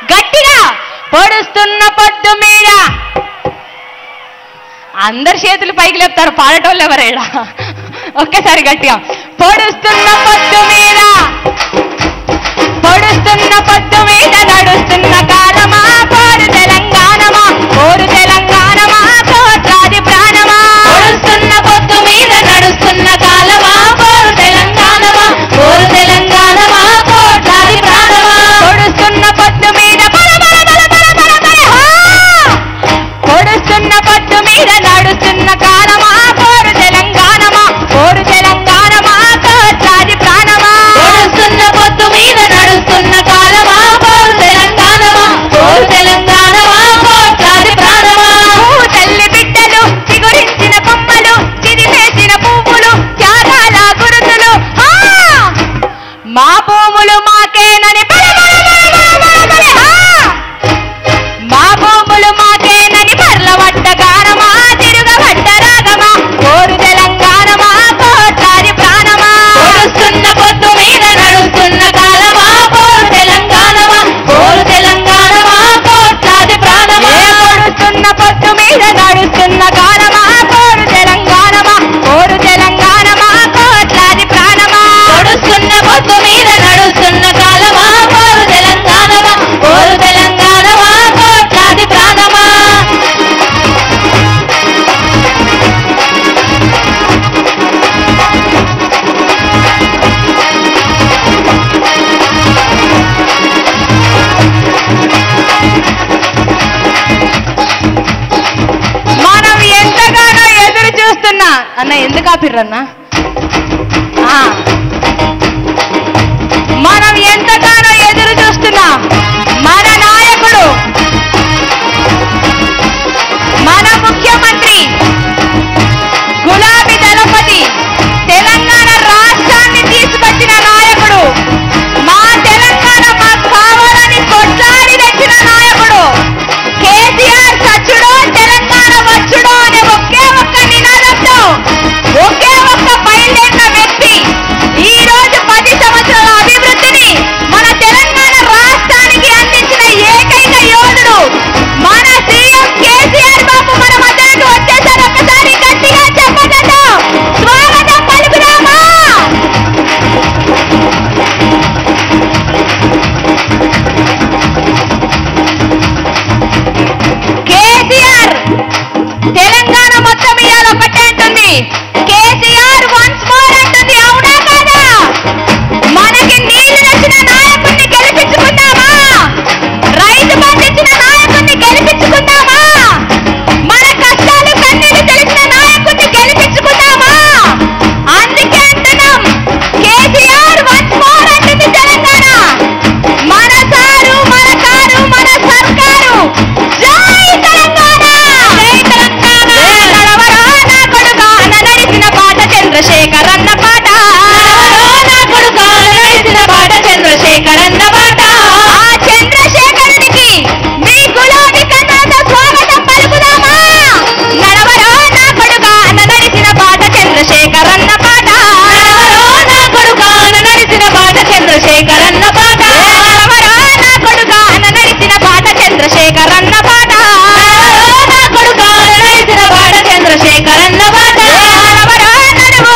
గట్టిగా పొడుస్తున్న పొద్దు మీద అందరు చేతులు పైకి లేపుతారు పాడటోళ్ళు ఎవరేడా ఒక్కసారి గట్టిగా పొడుస్తున్న పొద్దు మీద పొడుస్తున్న పొద్దు మీద నడుస్తున్న కాలమా పోరు తెలంగాణమా పోరు తెలంగాణమా కోట్లాది ప్రాణమా పొడుస్తున్న పొద్దు మీద నడుస్తున్న కాలమా పోరు తెలంగాణమా పోరు తెలంగాణమా కోట్లాది ప్రాణమా పొడుస్తున్న పొద్దు మీద బల బల బల బల బల బల హా! పొడుస్తున్న పొద్దు మీద నడుస్తున్న కాలమా పోరు తెలంగాణమా పోరు తెలంగాణమా కోట్లాది ప్రాణమా పొడుస్తున్న పొద్దు మీద నడుస్తున్న కాలమా పోరు తెలంగాణమా పోరు తెలంగాణమా కోట్లాది ప్రాణమా భూ తల్లి బిడ్డలు చిగురించిన కొమ్మలు చిరిమేసిన పువ్వులు త్యాగాల గురుతులు ఆ! మా భూములు మాకేనని బల బల బల బల బల బల హా! మా భూములు మాకేనని పర్లవట్ట గానమా తిరుగబట్ట రాగమా కోరు తెలంగాణమా కోట్లాది ప్రాణమా పొడుస్తున్న పొద్దు మీద నడుస్తున్న కాలమా కోరు తెలంగాణమా కోరు తెలంగాణమా కోట్లాది ప్రాణమా పొడుస్తున్న పొద్దు మీద నడుస్తున్న కాలమా కోరు తెలంగాణమా కోరు తెలంగాణమా కోట్లాది ప్రాణమా పొడుస్తున్న పొద్దు మీద నడుస్తున్న కాలమా కోరు తెలంగాణమా కోరు తెలంగాణమా కోట్లాది ప్రాణమా మనం ఎంతగానో ఎదురు చూస్తున్నా అన్న ఎందుకు ఆపిర్రన్నా ఆ. మనం ఎంతగానో ఎదురు చూస్తున్నా మన నాయకుడు మన ముఖ్యమంత్రి గులాబీ దళపతి తెలంగాణ రాష్ట్రాన్ని తీసుకొచ్చిన నాయకుడు మా తెలంగాణ మాకు కావాలని కొట్లాడి తెచ్చిన నాయకుడు కేసీఆర్ సచ్చుడో తెలంగాణ వచ్చుడో అనే ఒకే ఒక్క నినాదంతో ఒకే ఒక్క బయలుదేరిన వ్యక్తి ఈ రోజు పది సంవత్సరాల అభివృద్ధిని మన తెలంగాణ రాష్ట్రానికి అందించిన ఏకైక యోధుడు మన సీఎం కేసీఆర్ బాబు మన మధ్యలోకి వచ్చేసారు ఒక్కసారి గట్టిగా చెప్పదండి స్వాగతం పలుకుదామా కేసీఆర్ తెలంగాణ మొత్తం ఇవాళ ఒకటే అంటుంది కేసీఆర్ వన్స్ మోర్ అంటుంది అవునా కాదా మనకి నీళ్లు తెచ్చిన నాయకుడిని గెలిపించుకుందామా రైతు పండించిన నాయకుడిని గెలిపించుకుందామా మన కష్టాలు కన్నీళ్లు తెలిసిన నాయకుడిని గెలిపించుకుందామా అందుకే అంటున్నాం కేసీఆర్ వన్స్ మోర్ అంటుంది తెలంగాణ మన సారు మన కారు మన సర్కారు జై తెలంగాణ జై తెలంగాణ నడవరా నా కొడుకా అన్న నడిచిన పాట చంద్రశేఖర్ అన్న పాట నడవరా నా కొడుకా అన్న నడిచిన పాట చంద్రశేఖర్ అన్న పాట ఆ చంద్రశేఖరునికి మీ గులాబీ కన్నాతో స్వాగతం పలుకుదామా నడవరా నా కొడుకా అన్న నడిచిన పాట చంద్రశేఖర్ అన్న పాట నడవరా నా కొడుకా అన్న నడిచిన పాట చంద్రశేఖర్ అన్న పాట నడవరా నా కొడుకా అన్న నడిచిన పాట చంద్రశేఖర్ అన్న పాట నడవరా నా కొడుకా అన్న నడిచిన పాట చంద్రశేఖర్ అన్న పాట నడవరా నడువు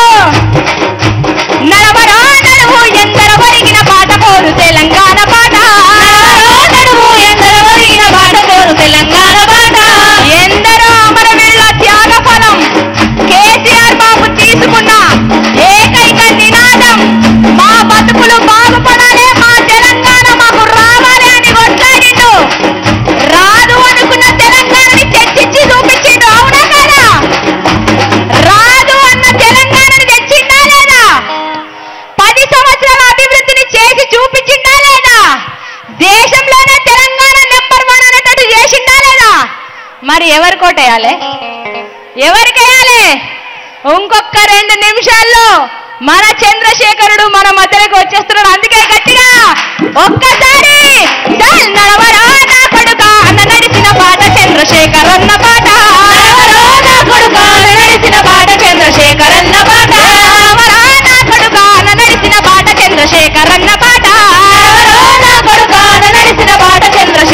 నడవరా నడువు ఎందర ఒరిగిన పాట పోరు తెలంగాణ పాట నడవరా నడువు ఎందర ఒరిగిన పాట పోరు తెలంగాణ పాట ఎందరో అమరవీళ్ళ త్యాగ ఫలం కేసీఆర్ బాబు తీసుకున్న ఏకైక నినాదం మా బతుకులు బాగుపడాలి మా తెలంగాణ మాకు రావాలి అని కొట్లాడిండు రాదు అనుకున్న తెలంగాణని తెచ్చిచ్చి చూపించిండు అవునా కదా రాదు అన్న తెలంగాణని తెచ్చిందా లేదా పది సంవత్సరాల అభివృద్ధిని చేసి చూపించిందా లేదా దేశంలోనే తెలంగాణ నెంబర్ వన్ అనేటట్టు చేసిందా లేదా మరి ఎవరి కోటేయాలి ఎవరికేయాలి ఇంకొక రెండు నిమిషాల్లో మన చంద్రశేఖరుడు మన మధ్యలోకి వచ్చేస్తున్నాడు అందుకే గట్టిగా ఒక్కసారి డల్ నడవరా నా కొడుక అన్న నడిచిన పాట చంద్రశేఖర్ అన్న పాట నడవరా నా కొడుక అన్న నడిచిన పాట చంద్రశేఖర్ అన్న పాట నడవరా నా కొడుక అన్న నడిచిన పాట చంద్రశేఖర్ అన్న పాట నడవరా నా కొడుక అన్న నడిచిన పాట చంద్రశేఖర్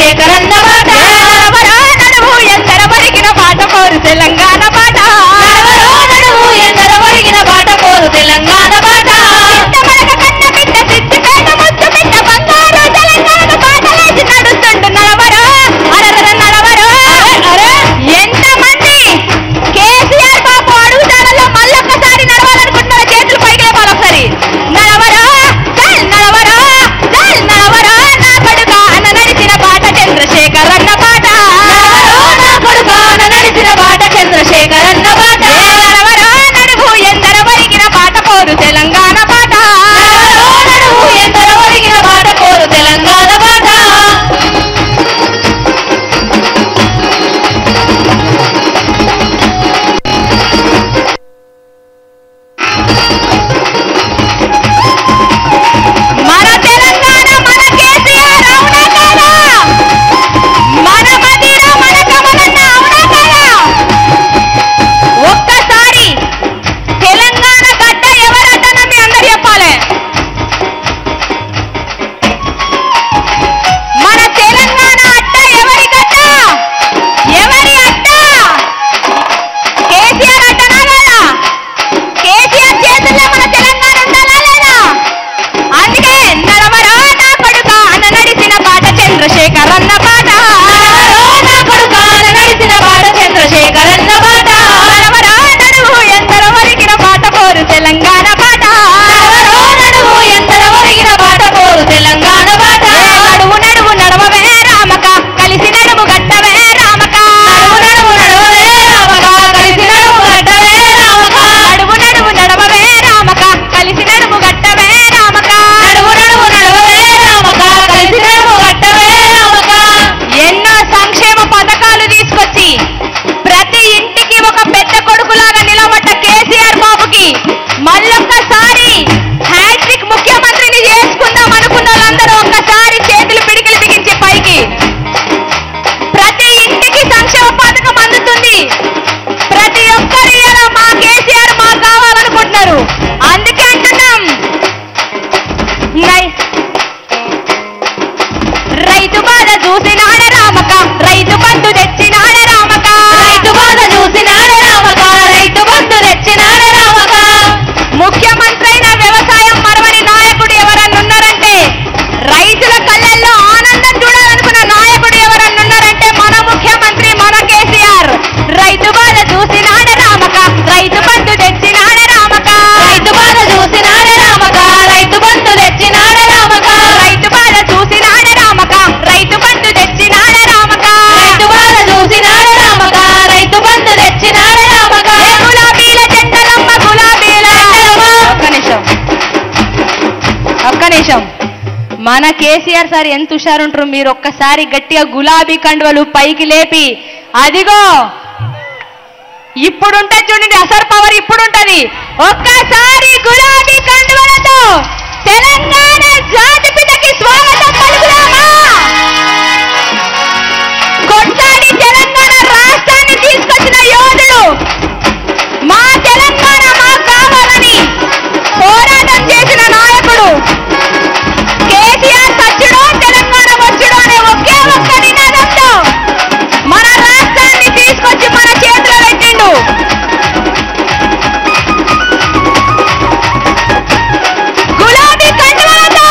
మన కేసీఆర్ సార్ ఎంత హుషారుంటారు మీరు ఒక్కసారి గట్టిగా గులాబీ కండువలు పైకి లేపి అదిగో ఇప్పుడుంటే చూడండి అసర్ పవర్ ఇప్పుడుంటది ఒక్కసారి గులాబీ కండువలతో తెలంగాణ జాతిపితకి స్వాగతం పలుకుదామా కొట్లాడి తెలంగాణ రాష్ట్రాన్ని తీసుకొచ్చిన యోధుడు మా తెలంగాణ మాకు కావాలని పోరాటం చేసిన నాయకుడు కేసీఆర్ సచ్చుడో తెలంగాణ వచ్చుడో అనే ఒకే ఒక్క నినాదంతో మన రాష్ట్రాన్ని తీసుకొచ్చి మన చేతిలో పెట్టిండు గులాబీ కండువాలతో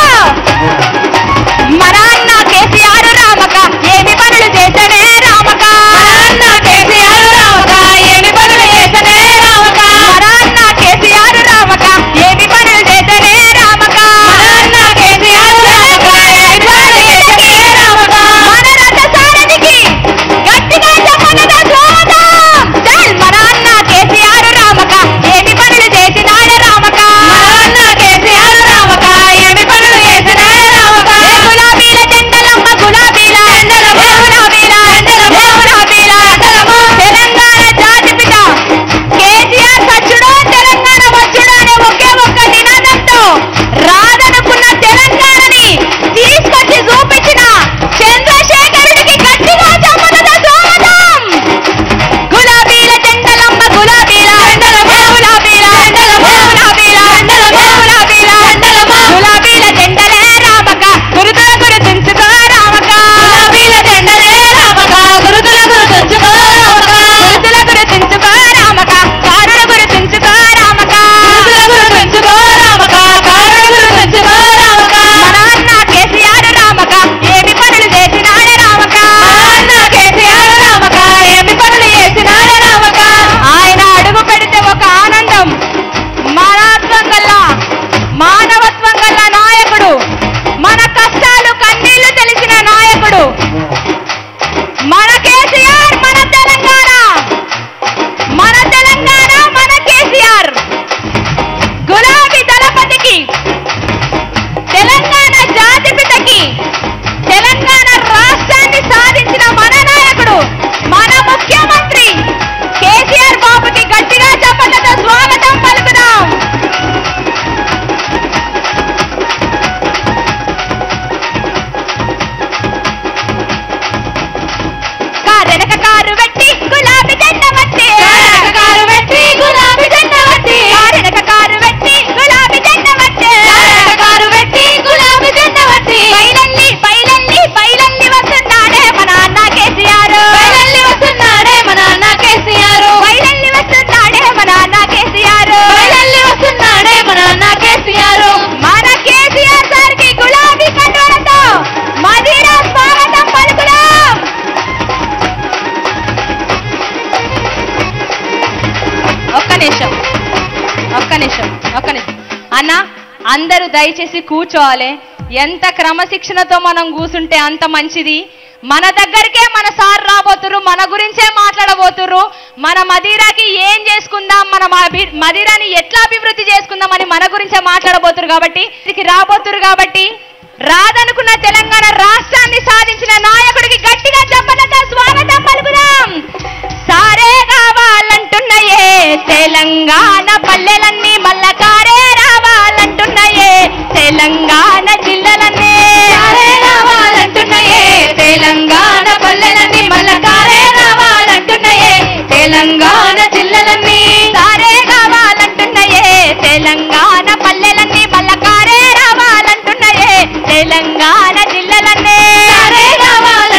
మన అన్న కేసీఆర్ రామక ఏమి పనులు చేసనే రామక మన అన్న కేసీఆర్ రామక ఏమి పనులు చేసనే రామక మన అన్న కేసీఆర్ రామక ఏమి పనులు చేసనే రామక మన అన్న కేసీఆర్ రామక ఏమి పనులు చేసనే రామక మన రథ సారథికి గట్టిగా చెప్పనద స్వాగతం చల్ మన అన్న కేసీఆర్ రామక ఏమి పనులు చేసినాడే రామక మన అన్న కేసీఆర్ రామక ఏమి పనులు చేసినాడే రామక గులాబీల జెండలమ్మ గులాబీల ఎండలమ్మ గులాబీల ఎండలమ్మ గులాబీల ఎండలమ్మ తెలంగాణ జాతిపిత కేసీఆర్ సచ్చుడో తెలంగాణ వచ్చుడో అనే ఒకే ఒక్క నినాదంతో రాదనుకున్న తెలంగాణని తీసుకొచ్చి చూపించిన చంద్రశేఖరుడికి గట్టిగా చమ్మనద స్వాగతం గులాబీల జెండలమ్మ గులాబీల ఎండలమ్మ గులాబీల ఎండలమ్మ గులాబీల ఎండలమ్మ గులాబీల ఎండలమ్మ గులాబీల జెండలే రామక గురుతుల గురుతుంచుకో రామక గులాబీల జెండలే రామక గురుతుల గురుతుంచుకో రామక గురుతుల గురుతుంచుకో రామక కారుల గురుతుంచుకో రామక గురుతుల గురుతుంచుకో రామక కారుల గురుతుంచుకో రామక మన అన్న కేసీఆర్ రామక ఏమి పనులు చేసినాడే రామక మన అన్న కేసీఆర్ రామక ఏమి పనులు చేసినాడే రామక ఆయన అడుగు పెడితే ఒక ఆనందం మానవత్వం గల్ల మానవత్వం గల్ల నాయకుడు మన కష్టాలు కన్నీళ్లు తెలిసిన నాయకుడు మన కేసీఆర్ మన తెలంగాణ మన తెలంగాణ మన కేసీఆర్ గులాబీ దళపతికి తెలంగాణ జాతిపితకి తెలంగాణ రాష్ట్రాన్ని సాధించిన మన నాయకుడు మన ముఖ్యమంత్రి కేసీఆర్ బాబుకి గట్టిగా చెప్పలతో స్వాగతం పలుకుదాం కారెనక కారు పెట్టి గులాబీ జెండ పట్టి కారు పెట్టి గులాబీ జెండ పట్టి కారెనక కారు పెట్టి గులాబీ జెండ పట్టి కారు పెట్టి గులాబీ జెండ పట్టి పైలల్లి పైలల్లి పైలల్లి వస్తున్నాడే మన అన్న కేసీఆర్ పైలల్లి వస్తున్నాడే మన అన్న కేసీఆర్ పైలల్లి వస్తున్నాడే మన అన్న కేసీఆర్ పైలల్లి వస్తున్నాడే మన అన్న కేసీఆర్ మన కేసీఆర్ సార్కి గులాబీ కండువలతో మదిరా స్వాగతం పలుకుదాం ఒక్క నిమిషం ఒక్క నిమిషం ఒక్క నిమిషం అన్న అందరూ దయచేసి కూర్చోవాలి ఎంత క్రమశిక్షణతో మనం కూసుంటే అంత మంచిది మన దగ్గరికే మన సార్ రాబోతురు మన గురించే మాట్లాడబోతురు మన మదీరాకి ఏం చేసుకుందాం మన అభి- మదీరాని ఎట్లా అభివృద్ధి చేసుకుందాం అని మన గురించే మాట్లాడబోతురు కాబట్టి ఇది రాబోతురు కాబట్టి రాదనుకున్న తెలంగాణ రాష్ట్రాన్ని సాధించిన నాయకుడికి గట్టిగా చెప్పలతో స్వాగతం పలుకుదాం సారే కావాలంటున్నాయే తెలంగాణ పల్లెలన్నీ మల్ల కారే రావాలంటున్నాయే తెలంగాణ జిల్లలన్నీ కారే రావాలంటున్నాయే తెలంగాణ పల్లెలన్నీ మల్ల కారే రావాలంటున్నాయే తెలంగాణ జిల్లలన్నీ సారే కావాలంటున్నాయే తెలంగాణ పల్లెలన్నీ మల్ల కారే రావాలంటున్నాయే తెలంగాణ జిల్లలన్నీ సారే కావాలంటున్నాయే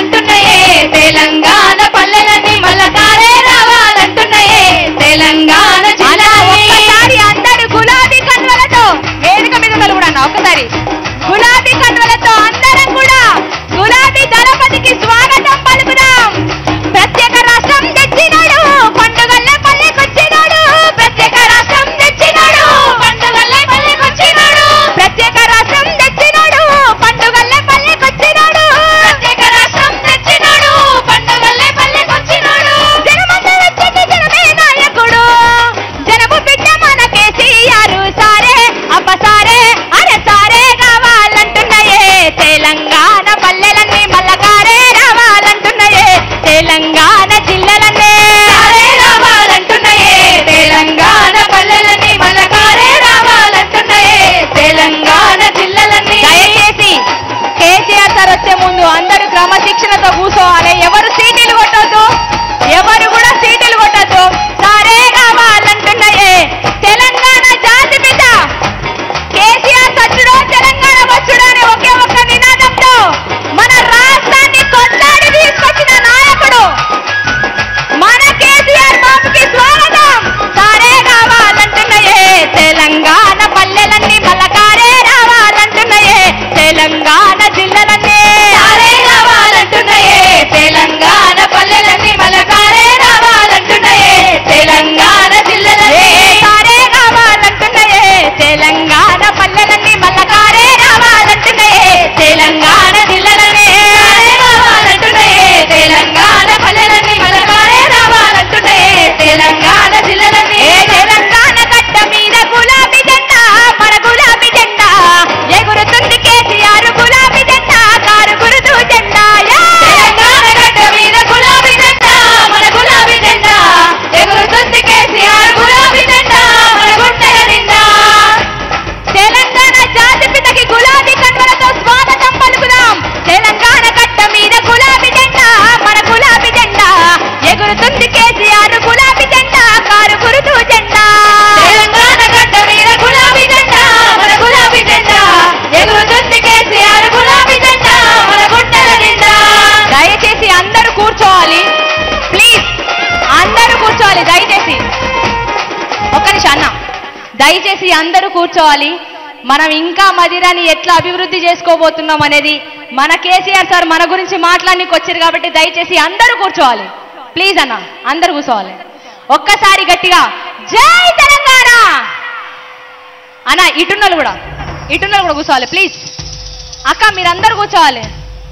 దయచేసి అందరూ కూర్చోవాలి మనం ఇంకా మదిరాని ఎట్లా అభివృద్ధి చేసుకోబోతున్నాం అనేది మన కేసీఆర్ సార్ మన గురించి మాట్లాడడానికి వచ్చారు కాబట్టి దయచేసి అందరూ కూర్చోవాలి ప్లీజ్ అన్న అందరూ కూర్చోవాలి ఒక్కసారి గట్టిగా జై తెలంగాణ అన్న ఇటున్నలు కూడా ఇటున్నలు కూడా కూర్చోవాలి ప్లీజ్ అక్క మీరందరూ కూర్చోవాలి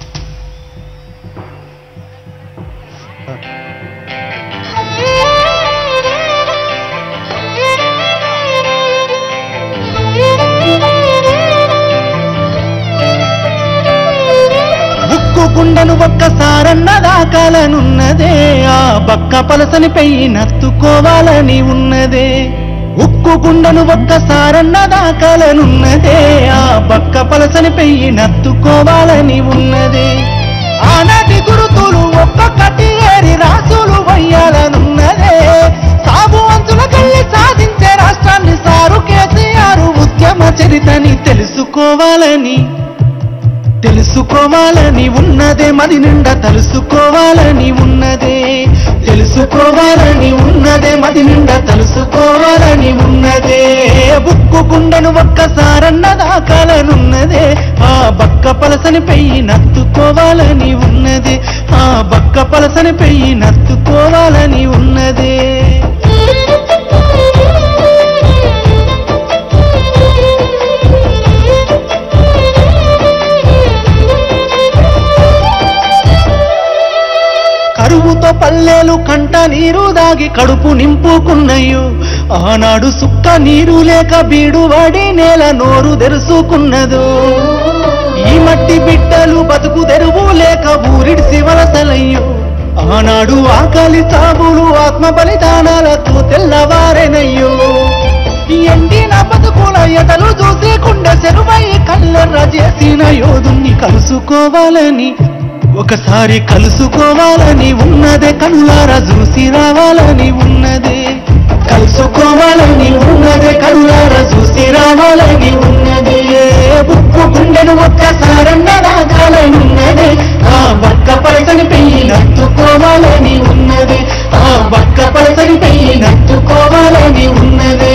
ఉక్కు గుండెను ఒక్కసారన్న దాకాలనున్నదే ఆ బక్క పలసని పెయ్యి నత్తుకోవాలని ఉన్నదే ఉక్కు గుండెను ఒక్కసారన్న దాకాలనున్నదే ఆ బక్క పలసని పెయ్యి నత్తుకోవాలని ఉన్నదే ఆనాటి గురుతులు ఒక్కొక్కటి ఏరి రాసులు వయ్యాలనున్నదే సాగు అంచుల కళ్ళి సాధించే రాష్ట్రాన్ని సారు కేసీఆర్ ఉద్యమ చరితని తెలుసుకోవాలని తెలుసుకోవాలని ఉన్నదే మది నిండా తెలుసుకోవాలని ఉన్నదే తెలుసుకోవాలని ఉన్నదే మది నిండా తెలుసుకోవాలని ఉన్నదే బుక్కు గుండెను ఒక్కసారన్న దాకాలనున్నదే ఆ బక్క పలసని పెయ్యి నత్తుకోవాలని ఉన్నదే ఆ బక్క పలసని పెయ్యి నత్తుకోవాలని ఉన్నదే కరువుతో పల్లెలు కంట నీరు దాగి కడుపు నింపుకున్నయ్యు ఆనాడు సుక్క నీరు లేక బీడు వాడి నేల నోరు తెరుసుకున్నదు ఈ మట్టి బిడ్డలు బతుకు తెరువు లేక ఊరిడిసి వలసలయ్యు ఆనాడు ఆకలి చావులు ఆత్మ బలిదానాలతో తెల్లవారెనయ్యో ఎండిన బతుకుల ఎటలు చూసి కుండె చెరువై కల్లెర్ర చేసిన యోధుణ్ణి కలుసుకోవాలని ఒకసారి కలుసుకోవాలని ఉన్నదే కనులారా చూసి రావాలని ఉన్నదే కలుసుకోవాలని ఉన్నదే కనులారా చూసి రావాలని ఉన్నదే బుక్కు గుండెను ఒక్కసారన్న రాగాలని ఉన్నదే ఆ బక్క పలసని పెయ్యి నత్తుకోవాలని ఉన్నదే ఆ బక్క పలసని పెయ్యి నత్తుకోవాలని ఉన్నదే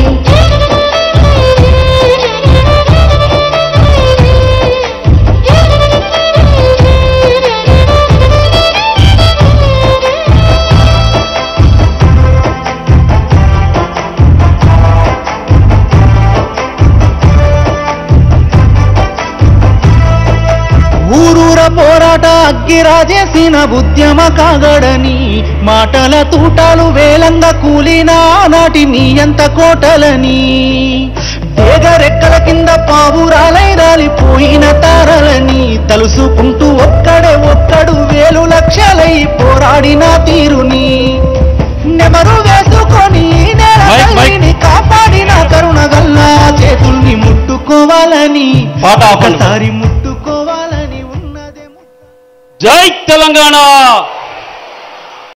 ఊరూర పోరాట అగ్గిరాజేసిన ఉద్యమ కాగడని మాటల తూటాలు వేలంగా కూలిన నాటి మీ అంత కోటలని డేగరెక్కల కింద పావురాలై రాలిపోయిన తారలని తలుసుకుంటూ ఒక్కడే ఒక్కడు వేలు లక్షలై పోరాడిన తీరుని నెమరు వేసుకొని ఈ నేల మైక్, మైక్. తల్లిని కాపాడిన కరుణగల్లా చేతుల్ని ముట్టుకోవాలని పాట ఆపండి. ఒకసారి ముట్టుకోవాలని ఉన్నదే జై తెలంగాణ